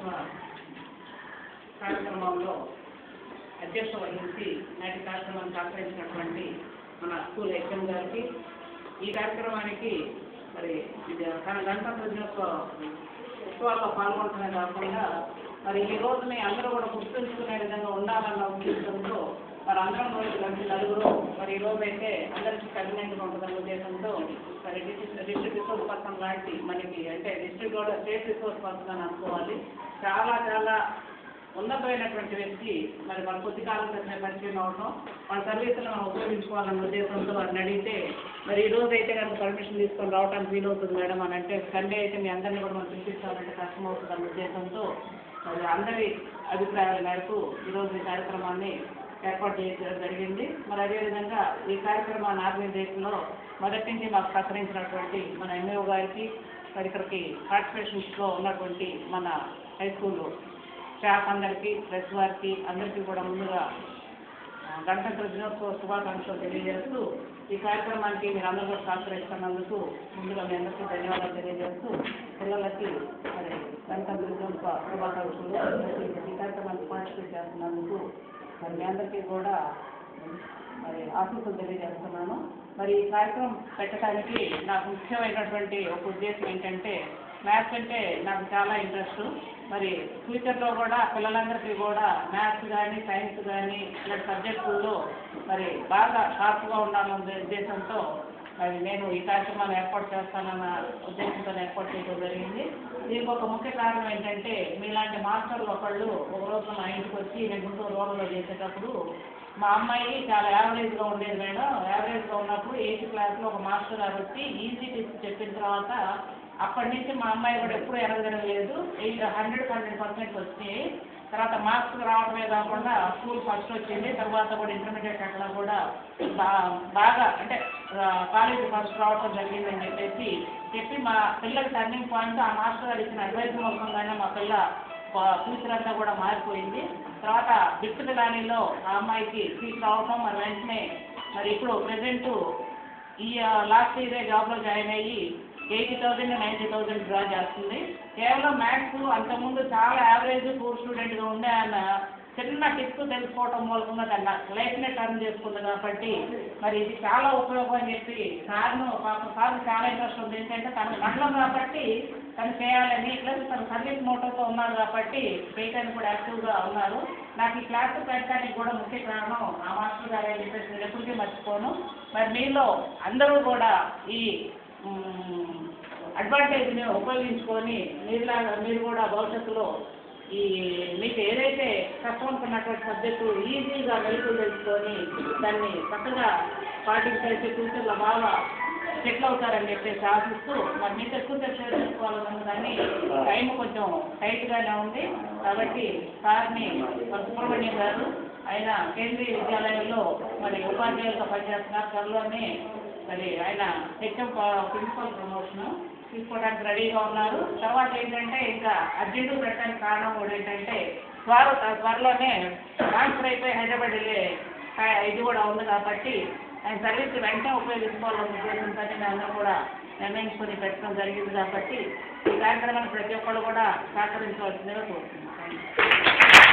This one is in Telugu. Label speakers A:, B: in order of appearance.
A: దినోత్సవ కార్యక్రమంలో అధ్యక్షత వహించి నాటి కార్యక్రమాన్ని సహకరించినటువంటి మన స్కూల్ హెచ్ఎం గారికి ఈ కార్యక్రమానికి మరి ఇది తన గణతంత్ర దినోత్సవ ఉత్సవాల్లో పాల్గొనడమే కాకుండా మరి ఈ రోజుని అందరూ కూడా గుర్తుంచుకునే విధంగా ఉండాలన్న ఉద్దేశంతో మరి అందరం రోజు కలిసి నలుగురు మరి ఈ రోజు అయితే అందరికీ కన్వీనెంట్గా ఉంటుందన్న ఉద్దేశంతో మరి డిస్ట్రిక్ట్ డిస్ట్రిక్ట్ రిసోర్స్ పర్సన్ లాంటి మనకి అంటే డిస్ట్రిక్ట్ కూడా స్టేట్ రిసోర్స్ పర్సన్ అని అనుకోవాలి చాలా చాలా ఉన్నతమైనటువంటి వ్యక్తి మరి మన కొద్ది కాలం క్రితమే పరిచయం అవడం మన సర్వీసులు మనం ఉపయోగించుకోవాలన్న ఉద్దేశంతో వారిని అడిగితే మరి ఈ రోజు అయితే కనుక పర్మిషన్ తీసుకొని రావడానికి వీలవుతుంది మేడం అని అంటే సండే అయితే మీ అందరినీ కూడా మనం పిలిపించాలంటే కష్టం అవుతుంది అన్న ఉద్దేశంతో మరి అందరి అభిప్రాయాల మేరకు ఈరోజు ఈ కార్యక్రమాన్ని ఏర్పాటు చేయడం జరిగింది మరి అదేవిధంగా ఈ కార్యక్రమాన్ని ఆర్గనైజేషన్లో మొదటి నుంచి మాకు సహకరించినటువంటి మన ఎంఏఓ గారికి మరి ఇక్కడికి పార్టిసిపేషన్స్లో ఉన్నటువంటి మన హై స్కూల్ స్టాఫ్ అందరికీ ప్రెస్ వారికి అందరికీ కూడా ముందుగా ఆ, గణతంత్ర దినోత్సవ శుభాకాంక్షలు తెలియజేస్తూ ఈ కార్యక్రమానికి మీరు అందరూ కూడా సహకరిస్తున్నందుకు ముందుగా మీ అందరికీ ధన్యవాదాలు తెలియజేస్తూ పిల్లలకి మరి గణతంత్ర దినోత్సవ శుభాకాంక్షలు అందరికీ ఈ కార్యక్రమానికి పార్టిసిపేట్ చేస్తున్నందుకు మరి మీ అందరికీ కూడా మరి ఆశీస్సులు తెలియజేస్తున్నాను మరి ఈ కార్యక్రమం పెట్టడానికి నాకు ముఖ్యమైనటువంటి ఒక ఉద్దేశం ఏంటంటే మ్యాథ్స్ అంటే నాకు చాలా ఇంట్రెస్ట్ మరి ఫ్యూచర్లో కూడా పిల్లలందరికీ కూడా మ్యాథ్స్ కానీ సైన్స్ కానీ ఇలాంటి సబ్జెక్టుల్లో మరి బాగా షార్ప్గా ఉండాలన్న ఉద్దేశంతో మరి నేను ఈ కార్యక్రమాన్ని ఏర్పాటు చేస్తానన్న ఉద్దేశంతో ఏర్పాటు చేయడం జరిగింది దీనికి ఒక ముఖ్య కారణం ఏంటంటే మీలాంటి మాస్టర్లు ఒకళ్ళు ఒక రోజు మా ఇంటికి వచ్చి నేను గుంటూరు రోడ్లో చేసేటప్పుడు మా అమ్మాయి చాలా యావరేజ్గా ఉండేది మేడం యావరేజ్గా ఉన్నప్పుడు ఎయిత్ క్లాస్లో ఒక మాస్టర్ గారు వచ్చి ఈజీ టిప్స్ చెప్పిన తర్వాత అప్పటి నుంచి మా అమ్మాయి కూడా ఎప్పుడూ ఎనగదనలేదు ఎయిట్ హండ్రెడ్ హండ్రెడ్ పర్సెంట్ వచ్చాయి తర్వాత మార్క్స్ రావడమే కాకుండా స్కూల్ ఫస్ట్ వచ్చింది తర్వాత కూడా ఇంటర్మీడియట్ అట్లా కూడా బా- బాగా అంటే కాలేజీ ఫస్ట్ రావడం జరిగిందని చెప్పేసి చెప్పి మా పిల్లల టర్నింగ్ పాయింట్ ఆ మాస్టర్ గారు ఇచ్చిన అడ్వైస్ మూలకంగానే మా పిల్ల ఫ్యూచర్ అంతా కూడా మారిపోయింది తర్వాత బిట్ పిలానీలో ఆ అమ్మాయికి సీట్ రావటం మరి వెంటనే మరి ఇప్పుడు ప్రజెంట్ ఈ లాస్ట్ ఇయరే జాబ్లో జాయిన్ అయ్యి eighty thousand ninety thousand draw చేస్తుంది కేవలం మ్యాథ్స్ అంతకుముందు చాలా యావరేజ్ పూర్ స్టూడెంట్గా ఉండే ఆయన చిన్న టిప్స్ తెలుసుకోవటం మూలకంగా తన లైఫ్నే టర్న్ చేసుకుంది కాబట్టి మరి ఇది చాలా ఉపయోగం అని చెప్పి సార్ను పాప సార్ చాలా ఇంట్రెస్ట్ ఉంది ఏంటంటే తన మండలం కాబట్టి తను చేయాలని ప్లస్ తను సర్వీస్ మోటోతో ఉన్నారు కాబట్టి చేయడానికి కూడా యాక్టివ్గా ఉన్నారు నాకు ఈ క్లాస్ పెట్టడానికి కూడా ముఖ్య కారణం ఆ మాస్టర్ గారు అని చెప్పేసి నేను ఎప్పటికీ మర్చిపోను మరి మీలో అందరూ కూడా ఈ అడ్వాంటేజ్ని ఉపయోగించుకొని మీరులాగా మీరు కూడా భవిష్యత్తులో ఈ మీకు ఏదైతే కష్టం అనుకున్నటువంటి సబ్జెక్టు ఈజీగా వెలుగు తెలుసుకొని దాన్ని చక్కగా పాటించేసి ఫ్యూచర్లో బాగా సెటిల్ అవుతారని చెప్పేసి ఆశిస్తూ మరి మీకు ఎక్కువ షేర్ చేసుకోవాలన్న దాన్ని టైం కొంచెం టైట్గానే ఉంది కాబట్టి సార్ని మరి సుబ్రహ్మణ్యం గారు ఆయన కేంద్రీయ విద్యాలయంలో మరి ఉపాధ్యాయులతో పనిచేస్తున్నారు త్వరలోనే మరి ఆయన హెచ్ఎం ప్రిన్సిపల్ ప్రమోషన్ తీసుకోవడానికి రెడీగా ఉన్నారు తర్వాత ఏంటంటే ఇంకా అర్జెంటు పెట్టడానికి కారణం కూడా ఏంటంటే త్వర త్వరలోనే ట్రాన్స్ఫర్ అయిపోయి హైదరాబాద్ వెళ్ళే కా- ఇది కూడా ఉంది కాబట్టి ఆయన సర్వీస్ వెంటనే ఉపయోగించుకోవాలన్న ఉద్దేశంతో అందరూ కూడా నిర్ణయించుకొని పెట్టడం జరిగింది కాబట్టి ఈ కార్యక్రమాన్ని ప్రతి ఒక్కరు కూడా సహకరించవలసిందిగా కోరుతున్నాను థ్యాంక్ యూ